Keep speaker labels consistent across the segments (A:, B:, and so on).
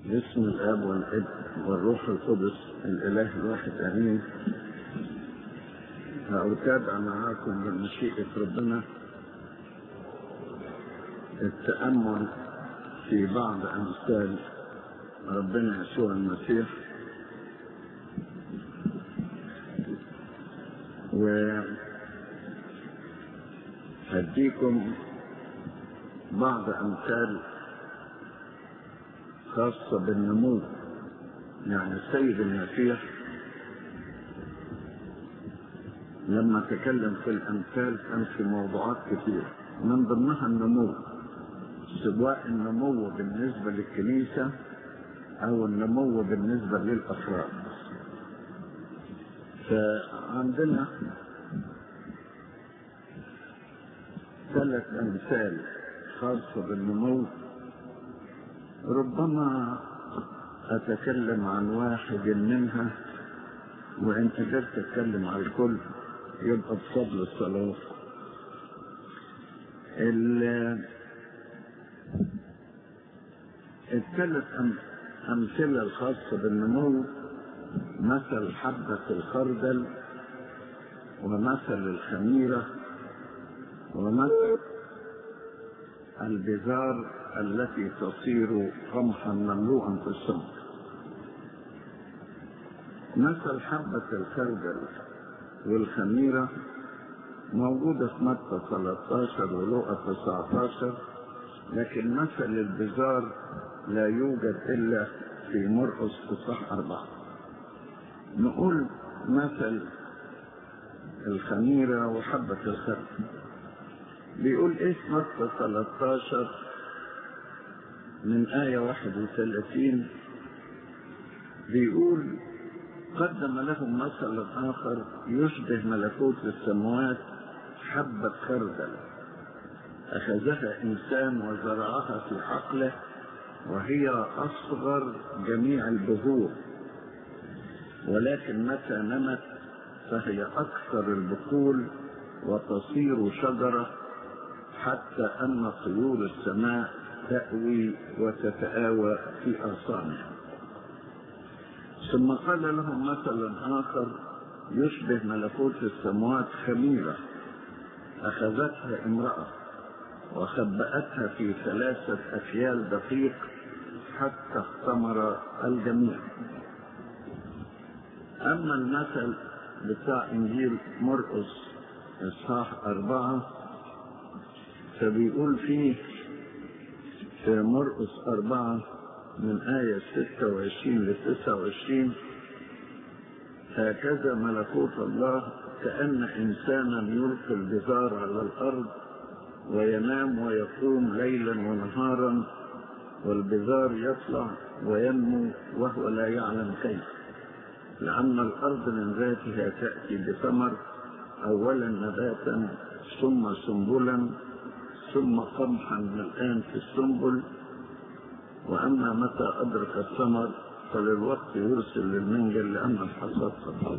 A: باسم الاب والابن والروح القدس الاله الواحد امين هأتابع معاكم بمشيئة ربنا التأمل في بعض أمثال ربنا يسوع المسيح وهديكم بعض أمثال خاصة بالنمو يعني السيد المسيح لما تكلم في الأمثال كان في موضوعات كثيرة من ضمنها النمو سواء النمو بالنسبة للكنيسة أو النمو بالنسبة للأفراد فعندنا ثلاث أمثال خاصة بالنمو ربما أتكلم عن واحد منها وإن قدرت أتكلم عن الكل يبقى بفضل الصلاة الثلاث أمثلة الخاصة بالنمو مثل حبة الخردل ومثل الخميرة ومثل البذار التي تصير قمحا مملوءا في السمك مثل حبة الخردل والخميرة موجودة في متى 13 ولوقا 19 لكن مثل البزار لا يوجد إلا في مرقس إصحاح أربعة نقول مثل الخميرة وحبة الخردل بيقول إيه متى 13 من آية 31 بيقول قدم لهم مثلا آخر يشبه ملكوت السماوات حبة خردل أخذها إنسان وزرعها في حقله وهي أصغر جميع البذور ولكن متى نمت فهي أكثر البقول وتصير شجرة حتى أن طيور السماء تأوي وتتآوى في أغصانها ثم قال لهم مثلا آخر يشبه ملكوت السماوات خميرة أخذتها امرأة وخبأتها في ثلاثة أفيال دقيق حتى اختمر الجميع أما المثل بتاع إنجيل مرقس إصحاح أربعة فبيقول فيه في مرقس أربعة من آية 26 ل 29 هكذا ملكوت الله كأن إنسانا يلقي البذار على الأرض وينام ويقوم ليلا ونهارا والبذار يطلع وينمو وهو لا يعلم كيف لأن الأرض من ذاتها تأتي بثمر أولا نباتا ثم سنبلا ثم قمحا الآن في السنبل وأما متى أدرك الثمر فللوقت يرسل للمنجل لأن الحصاد قد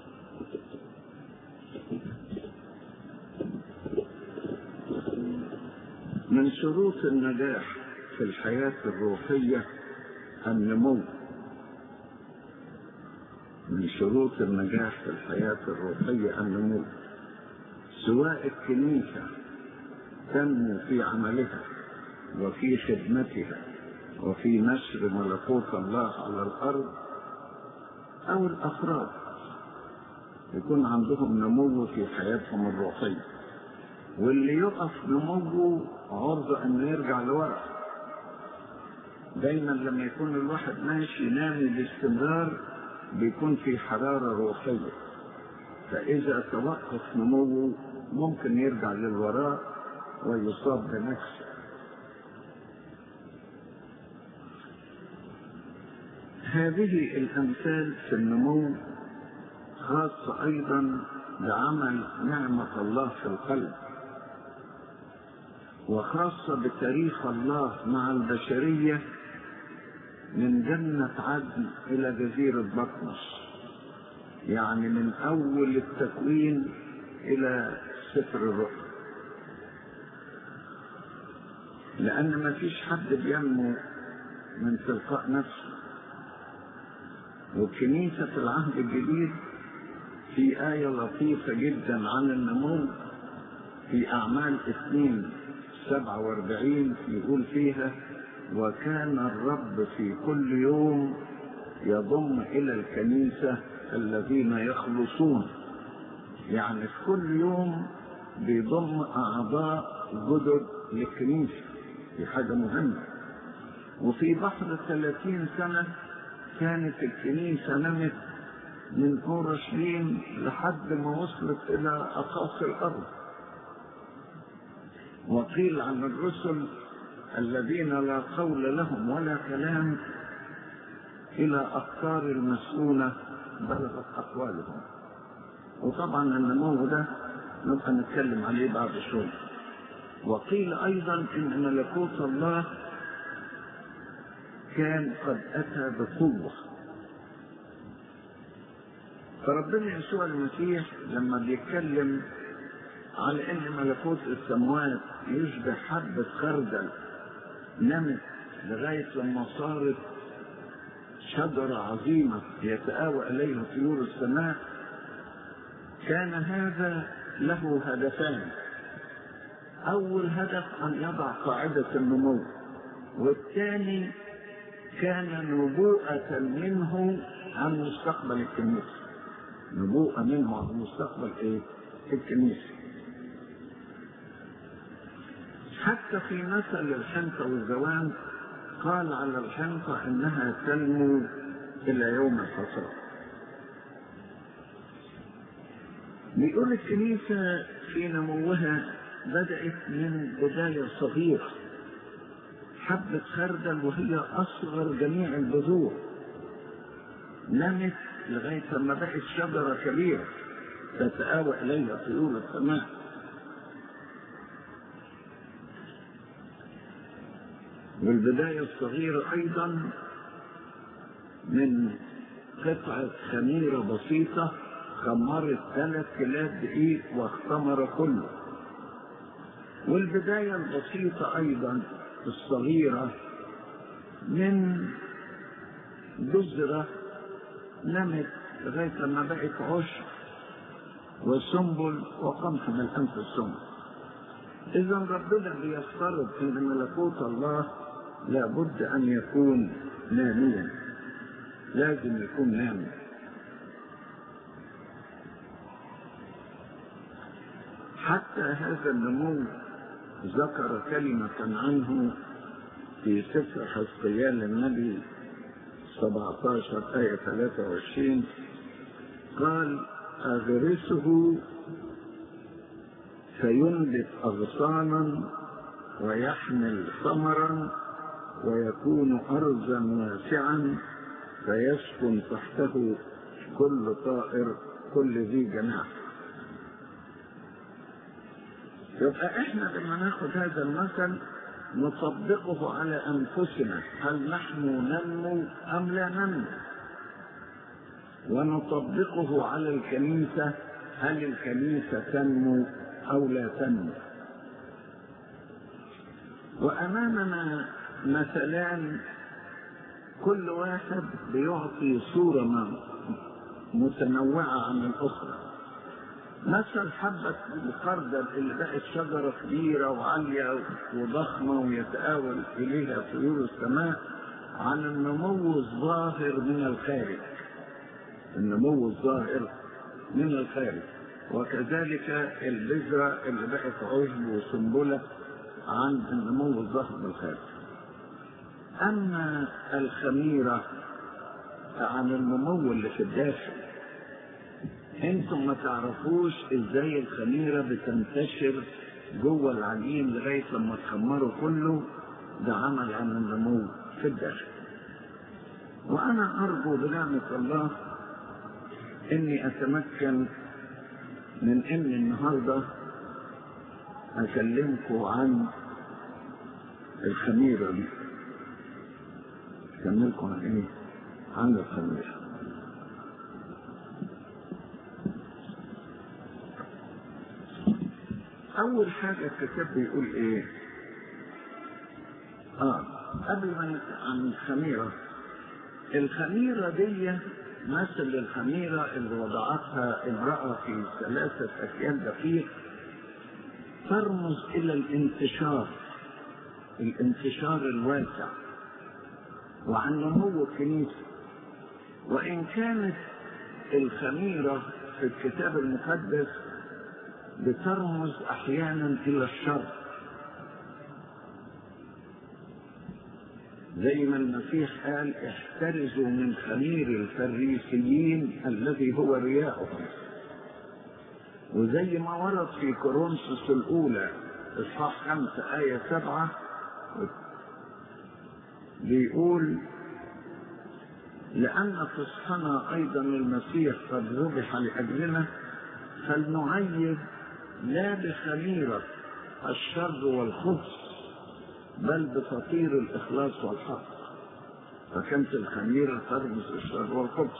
A: من شروط النجاح في الحياة الروحية النمو من شروط النجاح في الحياة الروحية النمو سواء الكنيسة تنمو في عملها وفي خدمتها وفي نشر ملكوت الله على الأرض أو الأفراد يكون عندهم نمو في حياتهم الروحية واللي يقف نموه عرضة أنه يرجع لورا دايما لما يكون الواحد ماشي نامي باستمرار بيكون في حرارة روحية فإذا توقف نموه ممكن يرجع للوراء ويصاب بنفسه هذه الأمثال في النمو خاصة أيضا بعمل نعمة الله في القلب وخاصة بتاريخ الله مع البشرية من جنة عدن إلى جزيرة بطمس يعني من أول التكوين إلى سفر الرؤيا لأن ما فيش حد بينمو من تلقاء نفسه والكنيسة في العهد الجديد في آية لطيفة جدا عن النمو في أعمال اثنين سبعة واربعين يقول فيها وكان الرب في كل يوم يضم إلى الكنيسة الذين يخلصون يعني في كل يوم بيضم أعضاء جدد للكنيسة دي حاجة مهمة وفي بحر ثلاثين سنة كانت الكنيسة نمت من أورشليم لحد ما وصلت إلى أقاصي الأرض وقيل عن الرسل الذين لا قول لهم ولا كلام إلى أقطار المسكونة بلغت أقوالهم وطبعا النمو ده نبقى نتكلم عليه بعد شوي وقيل أيضا إن ملكوت الله كان قد أتى بقوة فربنا يسوع المسيح لما بيتكلم على ان ملكوت السماوات يشبه حبة خردل نمت لغاية لما صارت شجرة عظيمة يتآوى إليها طيور السماء كان هذا له هدفان أول هدف أن يضع قاعدة النمو والثاني كان نبوءة منه عن مستقبل الكنيسة نبوءة منه عن مستقبل ايه؟ الكنيسة حتى في مثل الحنطة والزوان قال على الحنطة انها تنمو الى يوم الحصاد بيقول الكنيسة في نموها بدأت من بداية صغيرة حبة خردل وهي أصغر جميع البذور نمت لغاية لما بقت شجرة كبيرة تتآوى إليها طيور السماء والبداية الصغيرة أيضا من قطعة خميرة بسيطة خمرت ثلاث كيلات دقيق واختمر كله والبداية البسيطة أيضا الصغيرة من بذرة نمت لغاية لما بقت عشب وسنبل وقمح من أنف السنبل إذا ربنا بيفترض أن ملكوت الله لابد أن يكون ناميا لازم يكون نامي حتى هذا النمو ذكر كلمة عنه في سفر حزقيال النبي 17 آية 23 قال أغرسه فينبت أغصانا ويحمل ثمرا ويكون أرضا واسعا فيسكن تحته كل طائر كل ذي جناح يبقى احنا لما ناخد هذا المثل نطبقه على انفسنا هل نحن ننمو ام لا ننمو ونطبقه على الكنيسه هل الكنيسه تنمو او لا تنمو وامامنا مثلان كل واحد بيعطي صوره متنوعه عن الاخرى مثل حبة الخردل اللي بقت شجرة كبيرة وعالية وضخمة ويتآول إليها طيور السماء عن النمو الظاهر من الخارج النمو الظاهر من الخارج وكذلك البذرة اللي بقت عشب وسنبلة عن النمو الظاهر من الخارج أما الخميرة عن النمو اللي في الداخل انتم ما تعرفوش ازاي الخميرة بتنتشر جوه العجين لغاية لما تخمره كله ده عمل عن النمو في الداخل وانا ارجو بنعمة الله اني اتمكن من ان النهاردة اكلمكم عن الخميرة دي اكلمكم عن ايه عن الخميره أول حاجة الكتاب بيقول إيه؟ آه قبل ما عن الخميرة الخميرة دي مثل الخميرة اللي وضعتها امرأة في ثلاثة أكيال دقيق ترمز إلى الانتشار الانتشار الواسع وعن نمو الكنيسة وإن كانت الخميرة في الكتاب المقدس بترمز أحيانا إلى الشر زي ما المسيح قال احترزوا من خمير الفريسيين الذي هو رياؤهم وزي ما ورد في كورنثوس الأولى إصحاح خمسة آية سبعة بيقول لأن فصحنا أيضا المسيح قد ذبح لأجلنا فلنعيد لا بخميرة الشر والخبث بل بفطير الإخلاص والحق فكانت الخميرة ترمز الشر والخبث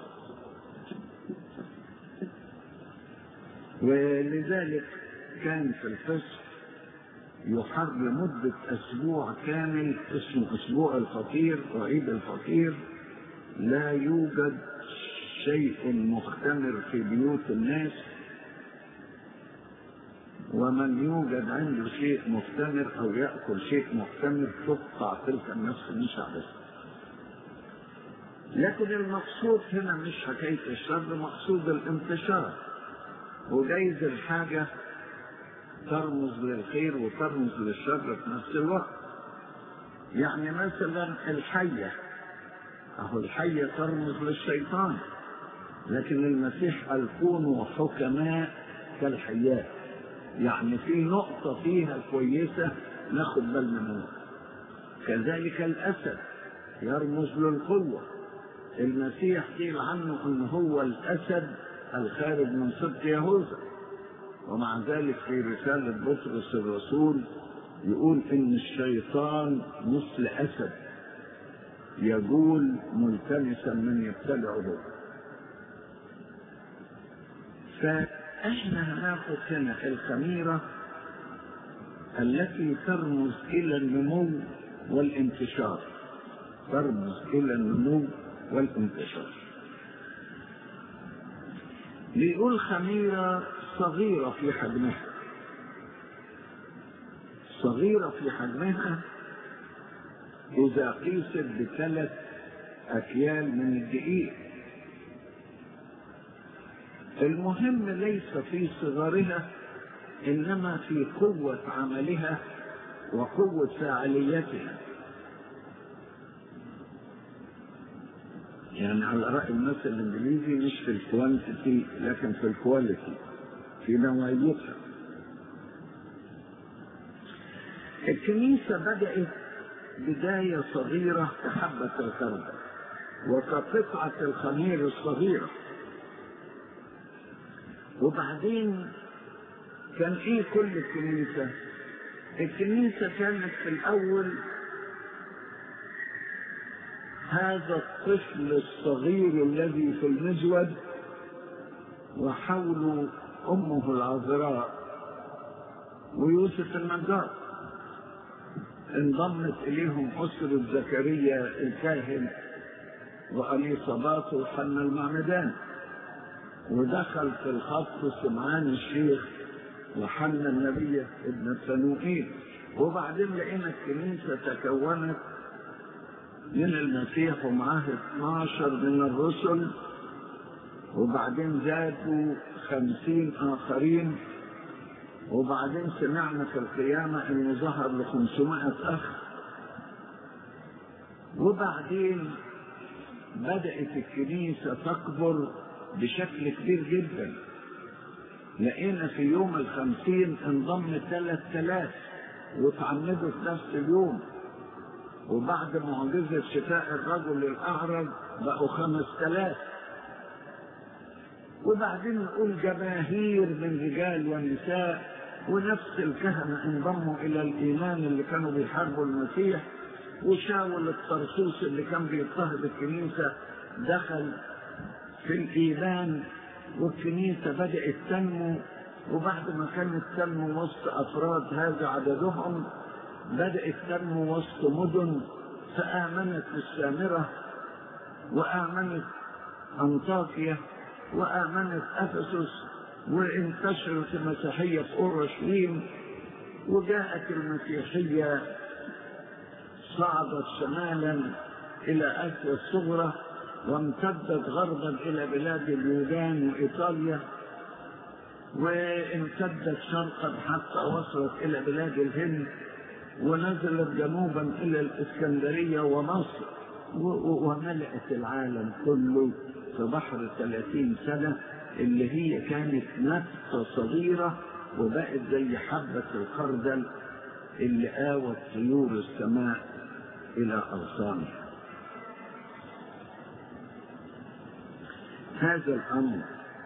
A: ولذلك كان في الفصح يحر لمدة أسبوع كامل اسمه أسبوع الفطير وعيد الفطير لا يوجد شيء مختمر في بيوت الناس ومن يوجد عنده شيء مختمر او ياكل شيء مختمر تقطع تلك النفس من شعبها لكن المقصود هنا مش حكايه الشر مقصود الانتشار وجايز الحاجه ترمز للخير وترمز للشر في نفس الوقت يعني مثلا الحيه اهو الحيه ترمز للشيطان لكن المسيح قال كونوا حكماء كالحيات يعني في نقطة فيها كويسة ناخد بالنا منها كذلك الأسد يرمز للقوة المسيح قيل عنه أن هو الأسد الخارج من سبط يهوذا ومع ذلك في رسالة بطرس الرسول يقول إن الشيطان مثل أسد يقول ملتمسا من يبتلعه فاحنا هناخد هنا الخميرة التي ترمز إلى النمو والانتشار ترمز إلى النمو والانتشار بيقول خميرة صغيرة في حجمها صغيرة في حجمها إذا قيست بثلاث أكيال من الدقيق المهم ليس في صغرها إنما في قوة عملها وقوة فاعليتها يعني على رأي المثل الإنجليزي مش في الكوانتيتي لكن في الكواليتي في نوعيتها الكنيسة بدأت بداية صغيرة كحبة الخردل وكقطعة الخمير الصغيرة وبعدين كان ايه كل الكنيسة الكنيسة كانت في الأول هذا الطفل الصغير الذي في المزود وحوله أمه العذراء ويوسف النجار انضمت إليهم أسرة زكريا الكاهن وأليصابات وحنا المعمدان ودخل في الخط سمعان الشيخ وحنا النبي ابن فنوئيل وبعدين لقينا الكنيسة تكونت من المسيح ومعاه 12 من الرسل وبعدين زادوا خمسين آخرين وبعدين سمعنا في القيامة انه ظهر ل 500 اخ وبعدين بدأت الكنيسة تكبر بشكل كبير جدا لقينا في يوم الخمسين انضم ثلاث آلاف وتعمدوا في نفس اليوم وبعد معجزة شفاء الرجل الأعرج بقوا خمس آلاف وبعدين نقول جماهير من رجال ونساء ونفس الكهنة انضموا إلى الإيمان اللي كانوا بيحاربوا المسيح وشاول الطرسوس اللي كان بيضطهد الكنيسة دخل في الإيمان والكنيسة بدأت تنمو وبعد ما كانت تنمو وسط أفراد هذا عددهم بدأت تنمو وسط مدن فآمنت السامرة وآمنت أنطاكيا وآمنت أفسس وانتشرت المسيحية في أورشليم وجاءت المسيحية صعدت شمالا إلى آسيا الصغرى وامتدت غربا إلى بلاد اليونان وإيطاليا وامتدت شرقا حتى وصلت إلى بلاد الهند ونزلت جنوبا إلى الإسكندرية ومصر وملأت العالم كله في بحر 30 سنة اللي هي كانت نبتة صغيرة وبقت زي حبة الخردل اللي آوت طيور السماء إلى أغصانها هذا الأمر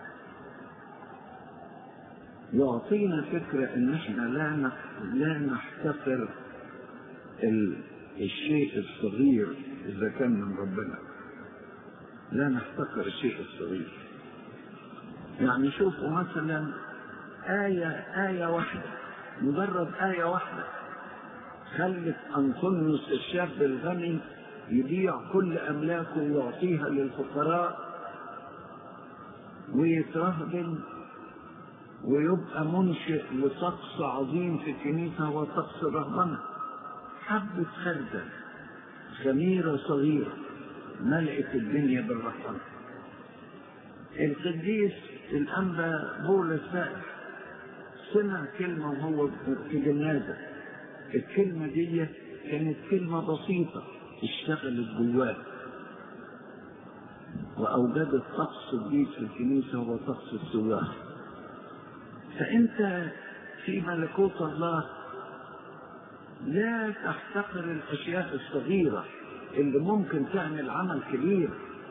A: يعطينا فكرة إن إحنا لا لا نحتقر الشيء الصغير إذا كان من ربنا لا نحتقر الشيء الصغير يعني شوفوا مثلا آية آية واحدة مجرد آية واحدة خلت أنطونيوس الشاب الغني يبيع كل أملاكه ويعطيها للفقراء ويترهبن ويبقى منشئ لطقس عظيم في الكنيسة هو طقس الرهبنة حبة خردل خميرة صغيرة ملأت الدنيا بالرحمة القديس الأنبا بولس سائح سمع كلمة وهو في جنازة الكلمة دي كانت كلمة بسيطة اشتغلت جواه وأوجدت طقس جديد في الكنيسة هو طقس السواح فأنت في ملكوت الله لا تحتقر الأشياء الصغيرة اللي ممكن تعمل عمل كبير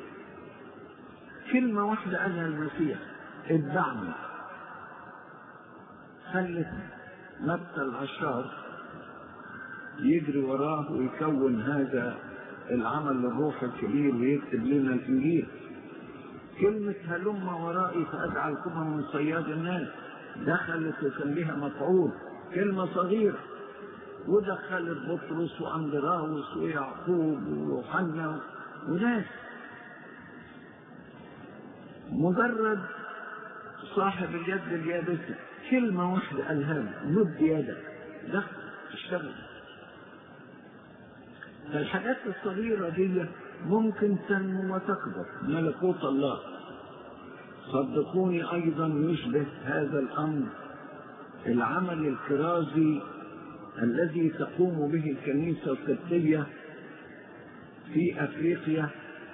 A: كلمة واحدة قالها المسيح اتبعني خلت متى العشار يجري وراه ويكون هذا العمل للروح الكبير ويكتب لنا الإنجيل كلمة هلم ورائي فأجعلكم من صياد الناس دخلت وكان لها مفعول كلمة صغيرة ودخلت بطرس وأندراوس ويعقوب ويوحنا وناس مجرد صاحب اليد اليابسة كلمة واحدة قالها له مد يدك دخل اشتغل فالحاجات الصغيرة دي ممكن تنمو وتكبر ملكوت الله صدقوني أيضا يشبه هذا الأمر العمل الكرازي الذي تقوم به الكنيسة القبطية في أفريقيا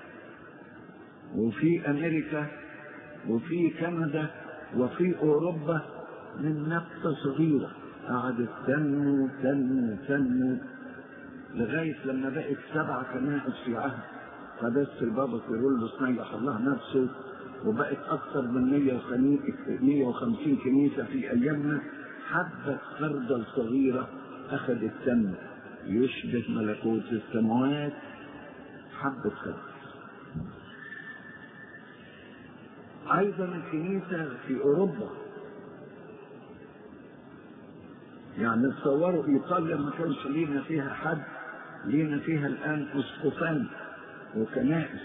A: وفي أمريكا وفي كندا وفي أوروبا من نبتة صغيرة قعدت تنمو تنمو تنمو لغاية لما بقت سبع كنائس في عهد قداسة البابا كيرلس نجح الله نفسه وبقت أكثر من 150 كنيسة في أيامنا حبة خردل صغيرة أخذت تنمو يشبه ملكوت السماوات حبة خردل أيضا الكنيسة في أوروبا يعني تصوروا إيطاليا ما كانش لينا فيها حد لينا فيها الآن أسقفان وكنائس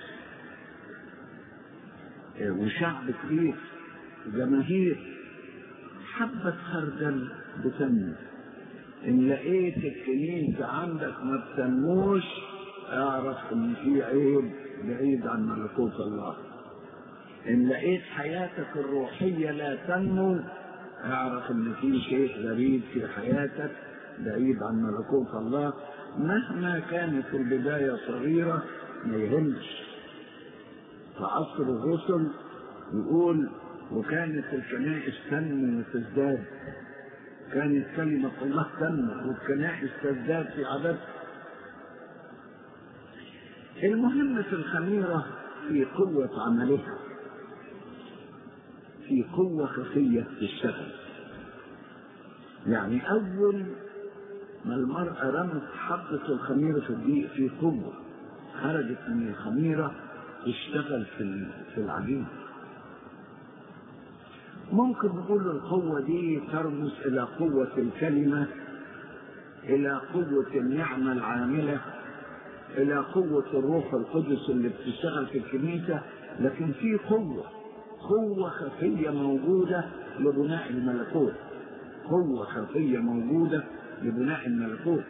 A: وشعب كبير جماهير حبة خردل بتنمو إن لقيت الكنيسة عندك ما بتنموش اعرف إن في عيب بعيد عن ملكوت الله إن لقيت حياتك الروحية لا تنمو اعرف إن في شيء غريب في حياتك بعيد عن ملكوت الله مهما كانت البداية صغيرة ما يهمش في عصر الرسل يقول وكانت الكنائس تنمو وتزداد كانت كلمة الله تنمو والكنائس تزداد في عددها المهم في الخميرة في قوة عملها في قوة خفية تشتغل يعني أول ما المرأة رمت حبة الخميرة في الدقيق في قوة خرجت من الخميرة تشتغل في في العجين ممكن نقول القوة دي ترمز إلى قوة الكلمة إلى قوة النعمة العاملة إلى قوة الروح القدس اللي بتشتغل في الكنيسة لكن في قوة قوة خفية موجودة لبناء الملكوت قوة خفية موجودة لبناء الملكوت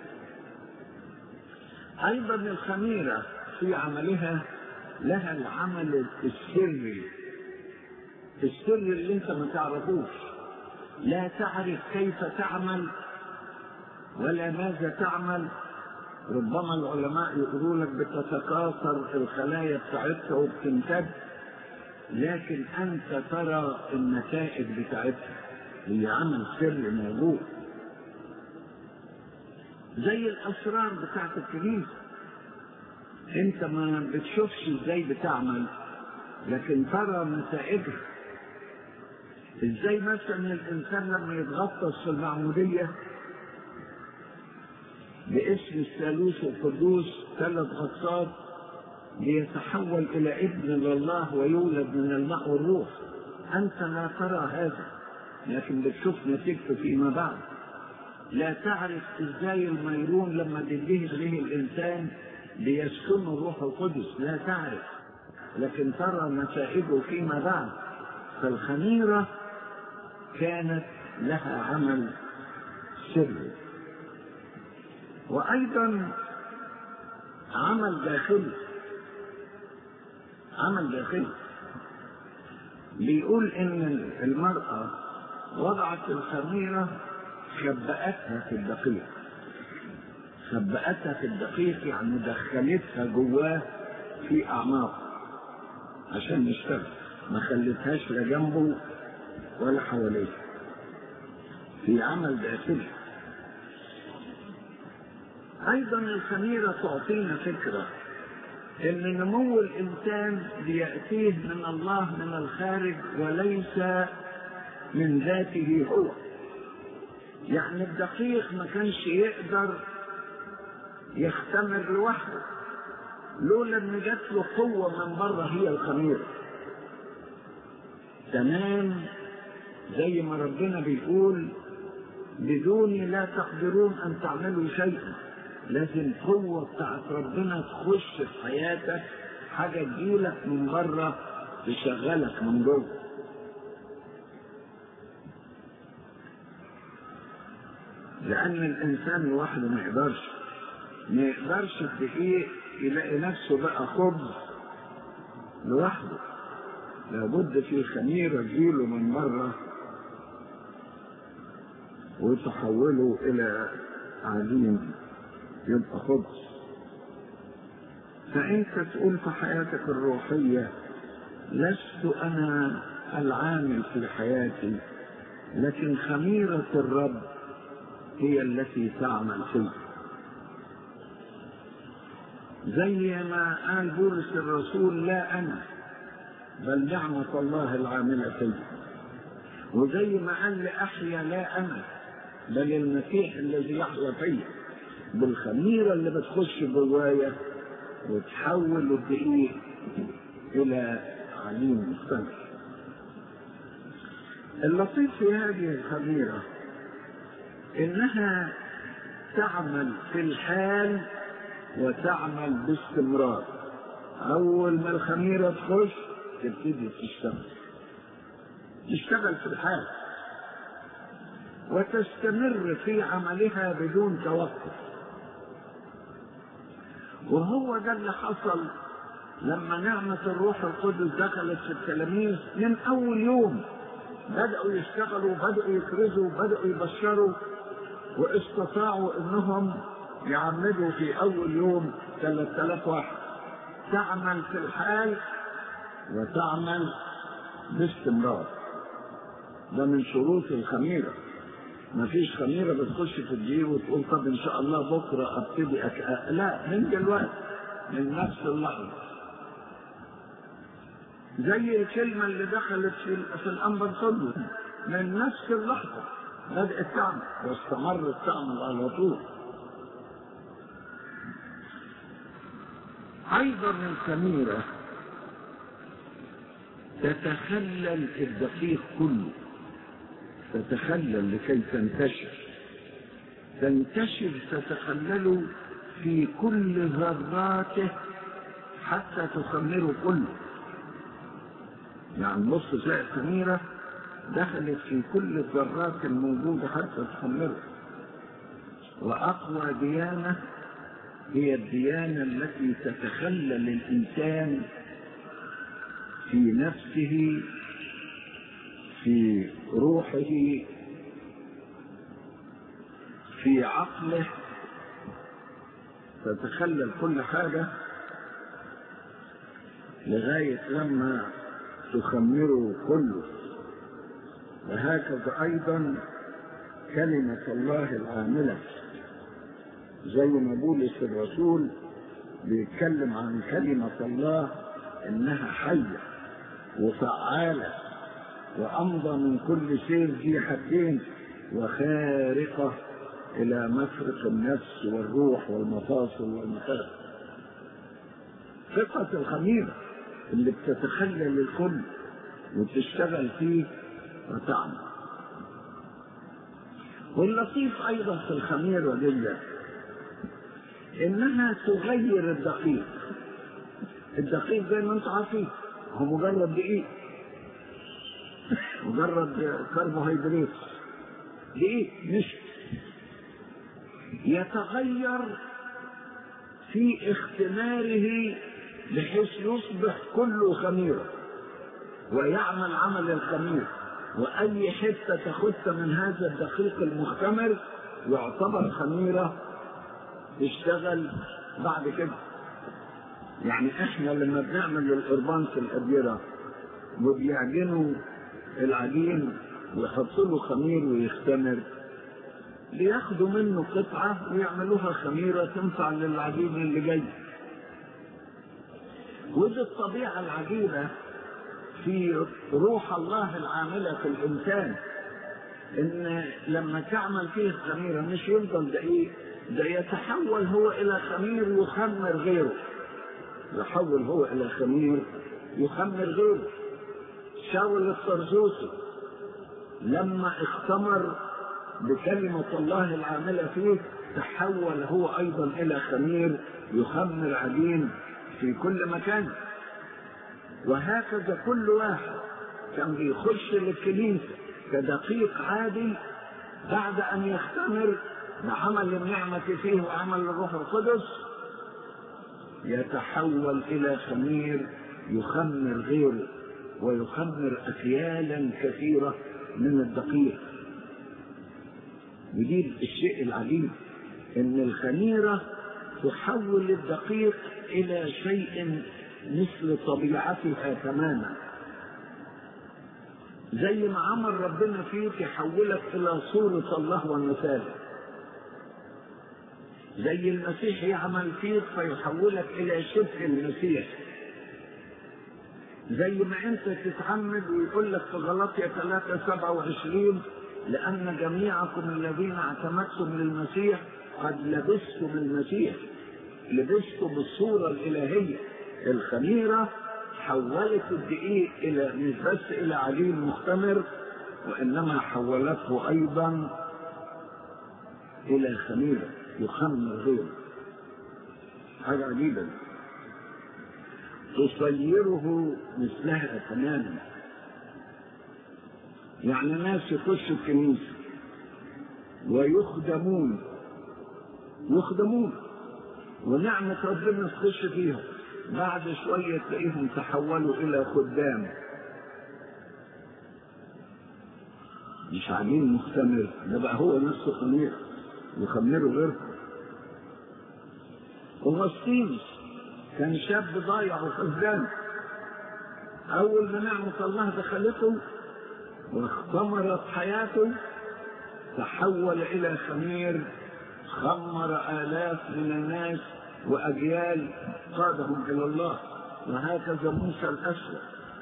A: أيضا الخميرة في عملها لها العمل السري السر اللي انت ما تعرفوش لا تعرف كيف تعمل ولا ماذا تعمل ربما العلماء يقولوا لك بتتكاثر الخلايا بتاعتها وبتمتد لكن انت ترى النتائج بتاعتها هي عمل سري موجود زي الاسرار بتاعت الكنيسه انت ما بتشوفش ازاي بتعمل لكن ترى نتائجها ازاي مثلا الانسان لما يتغطس في المعموديه باسم الثالوث القدوس ثلاث غطات ليتحول الى ابن لله ويولد من الماء والروح انت لا ترى هذا لكن بتشوف نتيجته فيما بعد لا تعرف ازاي الميرون لما تنتهي به الانسان ليسكن الروح القدس لا تعرف لكن ترى نتائجه فيما بعد فالخميره كانت لها عمل سري وايضا عمل داخلي عمل داخلي بيقول ان المرأة وضعت الخميرة خبأتها في الدقيق خبأتها في الدقيق يعني دخلتها جواه في أعماقه عشان يشتغل ما خلتهاش لا جنبه ولا حواليه في عمل داخلي ايضا الخميره تعطينا فكره ان نمو الانسان بياتيه من الله من الخارج وليس من ذاته هو يعني الدقيق ما كانش يقدر يختمر لوحده لولا ان جات له قوه من بره هي الخميره تمام زي ما ربنا بيقول بدوني لا تقدرون ان تعملوا شيئا لازم قوة بتاعت ربنا تخش في حياتك حاجة تجيلك من بره تشغلك من جوه لأن الإنسان لوحده ما يقدرش ما يقدرش بدقيق يلاقي نفسه بقى خبز لوحده لابد في خميرة تجيله من بره وتحوله إلى عجين يبقى خبز فأنت تقول في حياتك الروحية لست أنا العامل في حياتي لكن خميرة الرب هي التي تعمل فيه زي ما قال بولس الرسول لا أنا بل نعمة الله العاملة فيه وزي ما قال لأحيا لا أنا بل المسيح الذي يحيا فيا بالخميرة اللي بتخش جوايا وتحول الدقيق إلى عليم مختلف اللطيف في هذه الخميرة إنها تعمل في الحال وتعمل باستمرار أول ما الخميرة تخش تبتدي تشتغل تشتغل في الحال وتستمر في عملها بدون توقف وهو ده اللي حصل لما نعمة الروح القدس دخلت في التلاميذ من أول يوم بدأوا يشتغلوا بدأوا يكرزوا بدأوا يبشروا واستطاعوا انهم يعمدوا في اول يوم 3000 واحد تعمل في الحال وتعمل باستمرار ده من شروط الخميره ما فيش خميرة بتخش في الجيب وتقول طب إن شاء الله بكرة أبتدي أك... لا من دلوقتي من نفس اللحظة زي الكلمة اللي دخلت في, في الأنبا القدس من نفس اللحظة بدأت تعمل واستمرت تعمل على طول أيضا الخميرة تتخلل الدقيق كله تتخلل لكي تنتشر تنتشر تتخلل في كل ذراته حتى تخمره كله يعني بص تلاقي الخميرة دخلت في كل الذرات الموجودة حتى تخمره وأقوى ديانة هي الديانة التي تتخلل الإنسان في نفسه في روحه في عقله تتخلل كل حاجة لغاية لما تخمره كله وهكذا أيضا كلمة الله العاملة زي ما بولس الرسول بيتكلم عن كلمة الله إنها حية وفعالة وأمضى من كل سير ذي حدين وخارقة إلى مفرق النفس والروح والمفاصل والمخاخ ثقة الخميرة اللي بتتخلل الكل وتشتغل فيه وتعمل واللطيف أيضا في الخميرة دي إنها تغير الدقيق الدقيق زي ما أنتم عارفين هو مجرد دقيق مجرد كربوهيدرات دقيق مش يتغير في اختماره بحيث يصبح كله خميرة ويعمل عمل الخمير وأي حتة تخت من هذا الدقيق المختمر يعتبر خميرة تشتغل بعد كده يعني احنا لما بنعمل القربان في الأديرة وبيعجنوا العجين ويحطوا له خمير ويختمر بياخدوا منه قطعة ويعملوها خميرة تنفع للعجين اللي جاي ودي الطبيعة العجيبة في روح الله العاملة في الإنسان إن لما تعمل فيه الخميرة مش يفضل دقيق ده يتحول هو إلى خمير يخمر غيره يحول هو إلى خمير يخمر غيره شاول الطرزوسي لما اختمر بكلمة الله العاملة فيه تحول هو أيضا إلى خمير يخمر عجين في كل مكان وهكذا كل واحد كان بيخش للكنيسة كدقيق عادي بعد أن يختمر بعمل النعمة فيه وعمل الروح القدس يتحول إلى خمير يخمر غيره ويخمر أكيالا كثيرة من الدقيق ودي الشيء العجيب ان الخميرة تحول الدقيق الى شيء مثل طبيعتها تماما زي ما عمل ربنا فيك يحولك الى صورة الله ومثاله زي المسيح يعمل فيك فيحولك الى شبه المسيح زي ما انت تتعمد ويقول لك في غلطية 3 27 لأن جميعكم الذين اعتمدتم للمسيح قد لبستم المسيح لبستم الصورة الإلهية الخميرة حولت الدقيق إلى مش بس إلى عجين مختمر وإنما حولته أيضا إلى خميرة يخمر غيره حاجة عجيبة تصيره مثلها تماما يعني ناس يخشوا الكنيسة ويخدمون يخدمون ونعمة ربنا تخش فيهم بعد شوية تلاقيهم تحولوا إلى خدام مش عاملين مستمر ده بقى هو نفسه خمير يخمروا غيرهم أغسطينوس كان شاب ضايع وخزان أول ما نعمة الله دخلته واختمرت حياته تحول إلى خمير خمر آلاف من الناس وأجيال قادهم إلى الله وهكذا موسى الأسود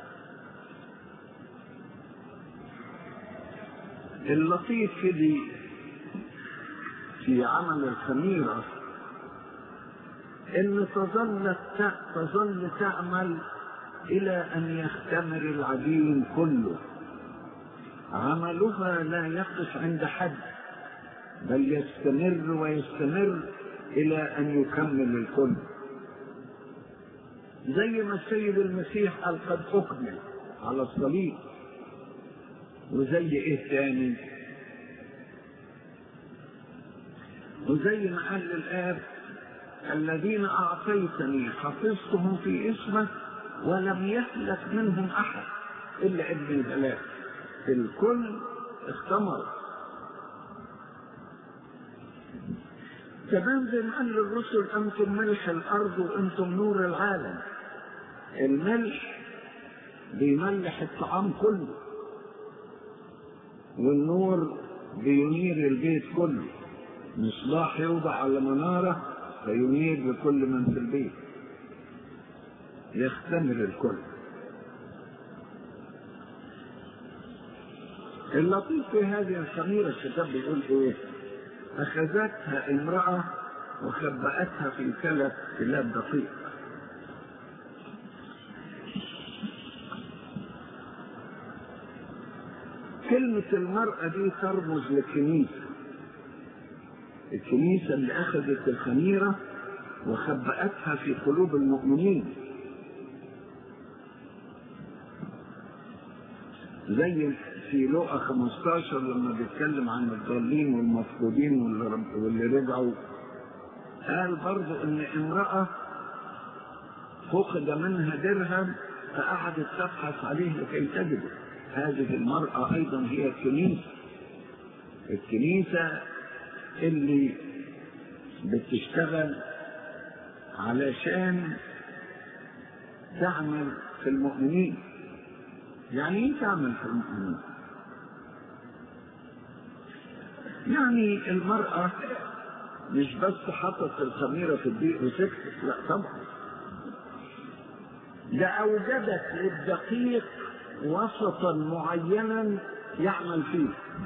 A: اللطيف كده في عمل الخميرة إن تظل تظل تعمل إلى أن يختمر العجين كله عملها لا يقف عند حد بل يستمر ويستمر إلى أن يكمل الكل زي ما السيد المسيح قال قد أكمل على الصليب وزي إيه تاني وزي ما قال للآب الذين أعطيتني حفظتهم في اسمك ولم يهلك منهم أحد إلا ابن الهلاك الكل اختمر كمان زي ما قال للرسل أنتم ملح الأرض وأنتم نور العالم الملح بيملح الطعام كله والنور بينير البيت كله مصباح يوضع على منارة فينير لكل من في البيت يختمر الكل اللطيف في هذه الخميرة الكتاب بيقول ايه اخذتها امرأة وخبأتها في ثلاث كلاب دقيق كلمة المرأة دي ترمز للكنيسة الكنيسة اللي أخذت الخميرة وخبأتها في قلوب المؤمنين زي في لقا 15 لما بيتكلم عن الضالين والمفقودين واللي, واللي رجعوا قال برضو ان امرأة فقد منها درهم فقعدت تبحث عليه لكي تجده هذه المرأة أيضا هي الكنيسة الكنيسة اللي بتشتغل علشان تعمل في المؤمنين يعني ايه تعمل في المؤمنين يعني المرأة مش بس حطت الخميرة في الدقيق وسكتت لا طبعا ده أوجدت للدقيق وسطا معينا يعمل فيه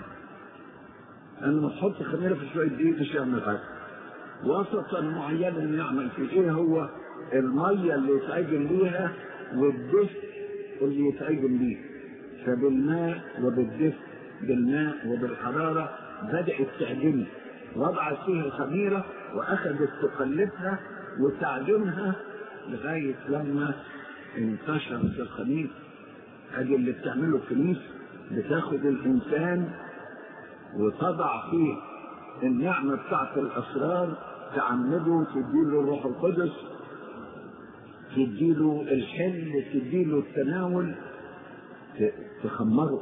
A: أنه تحط خميرة في شوية دقيق مش يعمل حاجة وسطا معينا يعمل فيه إيه هو المية اللي يتعجن بيها والدفء اللي يتعجن بيه فبالماء وبالدفء بالماء وبالحرارة بدأت تعجن وضعت فيها الخميرة وأخذت تقلبها وتعجنها لغاية لما انتشرت الخميرة ادي اللي بتعمله الكنيسة بتاخد الإنسان وتضع فيه النعمة بتاعت الأسرار تعمده تديله الروح القدس تديله الحل تديله التناول تخمره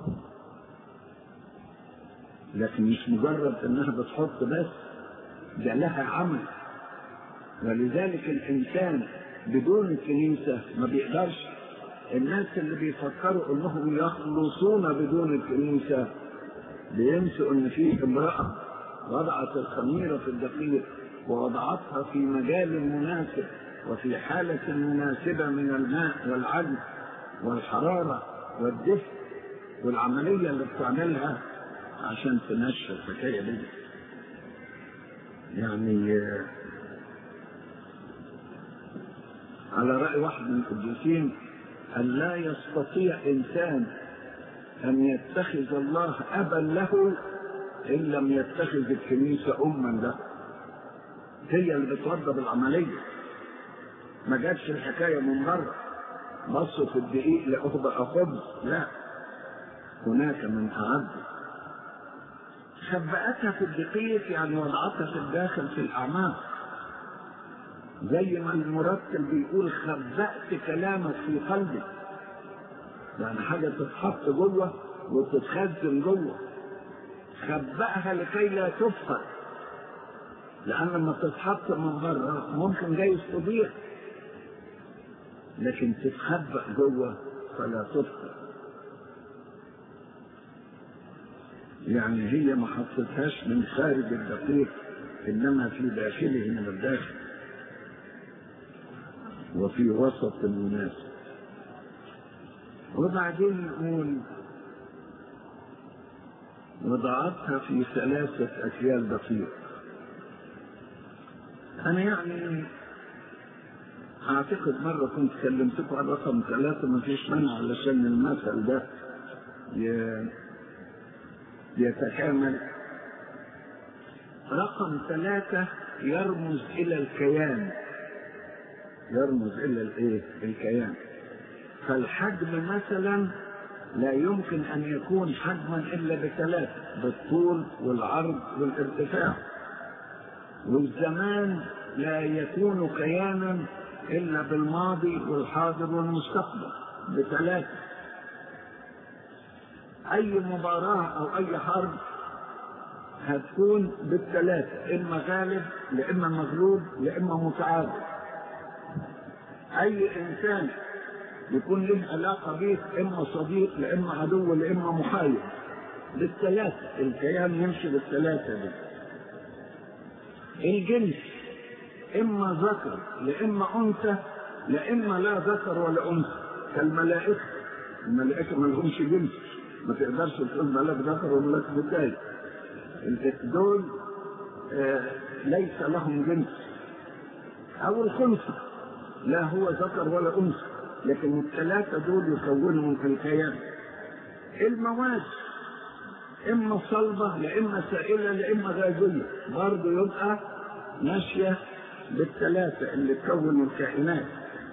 A: لكن مش مجرد انها بتحط بس ده لها عمل ولذلك الانسان بدون الكنيسة ما بيقدرش الناس اللي بيفكروا انهم يخلصون بدون الكنيسة بينسوا ان في امرأة وضعت الخميرة في الدقيق ووضعتها في مجال مناسب وفي حالة مناسبة من الماء والعدل والحرارة والدفء والعملية اللي بتعملها عشان تنشر الحكاية دي يعني على رأي واحد من القديسين أن لا يستطيع إنسان أن يتخذ الله أبا له إن لم يتخذ الكنيسة أما له هي اللي بتوضب العملية ما جاتش الحكاية من بره بصوا في الدقيق لقوه بقى خبز لا هناك من أعد خبأتها في الدقيق يعني وضعتها في الداخل في الأعماق زي ما المرتل بيقول خبأت كلامك في قلبك يعني حاجة تتحط جوه وتتخزن جوه خبأها لكي لا تفقد لأن لما تتحط من بره ممكن جايز تضيع لكن تتخبأ جوه فلا تفقد يعني هي ما حطتهاش من خارج الدقيق انما في داخله من الداخل وفي وسط المناسب وبعدين نقول وضعتها في ثلاثة أكيال دقيق أنا يعني أعتقد مرة كنت كلمتكم على رقم ثلاثة ما فيش مانع علشان المثل ده يتكامل رقم ثلاثة يرمز إلى الكيان يرمز إلى الإيه؟ الكيان فالحجم مثلا لا يمكن أن يكون حجما إلا بثلاثة بالطول والعرض والارتفاع والزمان لا يكون كيانا إلا بالماضي والحاضر والمستقبل بثلاثة أي مباراة أو أي حرب هتكون بالثلاثة إما غالب لإما مغلوب لإما متعادل أي إنسان يكون له علاقة بيك إما صديق لإما عدو لإما محايد بالثلاثة الكيان يمشي بالثلاثة دي الجنس إما ذكر لإما أنثى لإما لا ذكر ولا أنثى كالملائكة الملائكة ما لهمش جنس ما تقدرش تقول ملاك ذكر وملاك بتاعي دول آه ليس لهم جنس أو الخنثى لا هو ذكر ولا أنثى لكن الثلاثة دول يكونهم الكيان المواد إما صلبة لإما سائلة لإما غازية برضه يبقى ماشية بالثلاثة اللي تكون الكائنات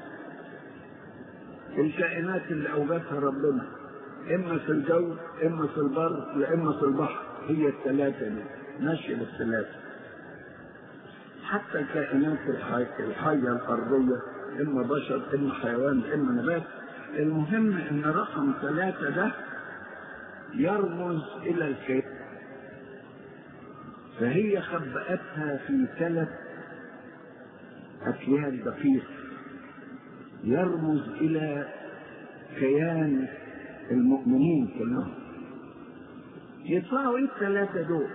A: الكائنات اللي أوجدها ربنا إما في الجو إما في البر لإما في البحر هي الثلاثة دي ماشية بالثلاثة حتى الكائنات الحية, الحية الأرضية إما بشر إما حيوان إما نبات المهم إن رقم ثلاثة ده يرمز إلى الكيان فهي خبأتها في ثلاث أكيال دقيق يرمز إلى كيان المؤمنين كلهم يطلعوا ايه الثلاثة دول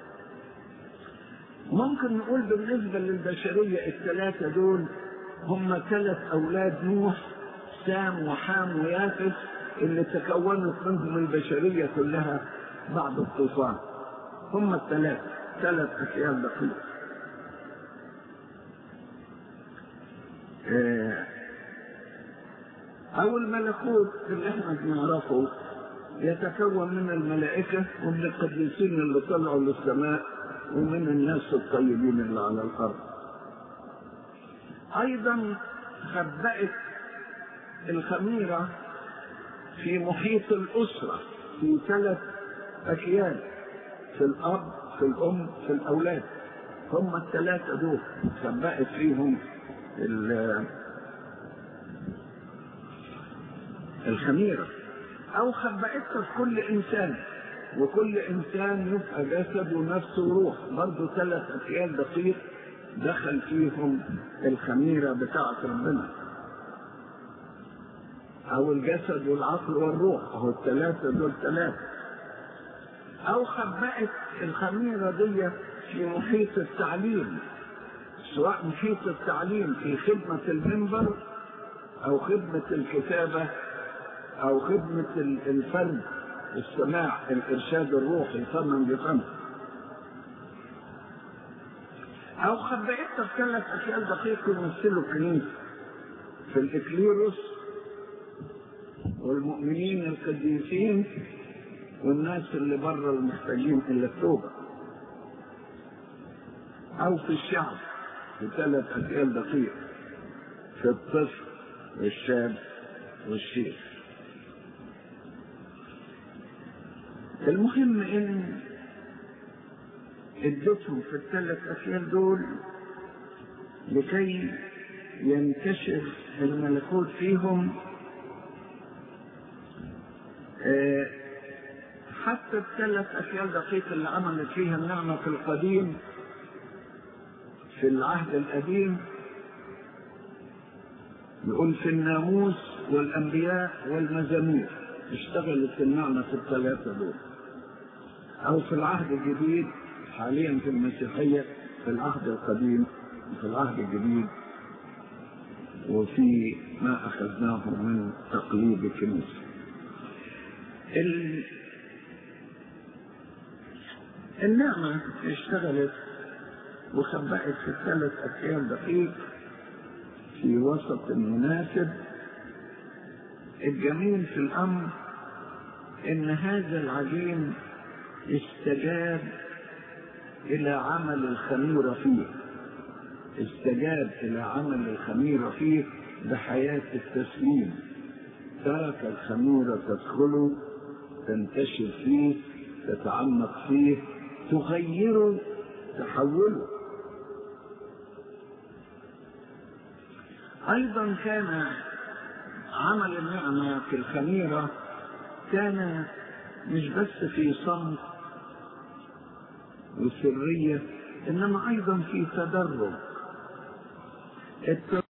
A: ممكن نقول بالنسبة للبشرية الثلاثة دول هم ثلاث أولاد نوح سام وحام ويافس اللي تكونت منهم البشرية كلها بعد الطوفان هم الثلاث ثلاث أشياء دقيقة أو الملكوت اللي احنا بنعرفه يتكون من الملائكة ومن القديسين اللي طلعوا للسماء ومن الناس الطيبين اللي على الأرض أيضا خبأت الخميرة في محيط الأسرة في ثلاث أكيان في الأب في الأم في الأولاد هم الثلاثة دول خبأت فيهم الخميرة أو خبأتها في كل إنسان وكل إنسان يبقى جسد ونفس وروح برضه ثلاث أكيال دقيق دخل فيهم الخميرة بتاعة ربنا أو الجسد والعقل والروح أهو الثلاثة دول ثلاثة أو خبأت الخميرة دي في محيط التعليم سواء محيط التعليم في خدمة المنبر أو خدمة الكتابة أو خدمة الفن السماع الإرشاد الروحي فما بفم أو خبأتها في ثلاث أشياء دقيق يمثلوا الكنيسة في الإكليروس والمؤمنين القديسين والناس اللي بره المحتاجين إلى التوبة أو في الشعب في ثلاث أشياء دقيق في الطفل والشاب والشيخ المهم ان ادتهم في الثلاث اشياء دول لكي ينتشر الملكوت فيهم اه حتى الثلاث اشياء دقيقة اللي عملت فيها النعمة في القديم في العهد القديم يقول في الناموس والانبياء والمزامير اشتغلت النعمة في الثلاثة دول أو في العهد الجديد حاليا في المسيحية في العهد القديم وفي العهد الجديد وفي ما أخذناه من تقليد الكنيسة ال... النعمة اشتغلت وخبأت في الثلاث أيام دقيق في وسط مناسب الجميل في الأمر إن هذا العجين استجاب إلى عمل الخميرة فيه استجاب إلى عمل الخميرة فيه بحياة التسليم ترك الخميرة تدخله تنتشر فيه تتعمق فيه تغيره تحوله أيضا كان عمل النعمة في الخميرة كان مش بس في صمت وسرية إنما أيضا في تدرج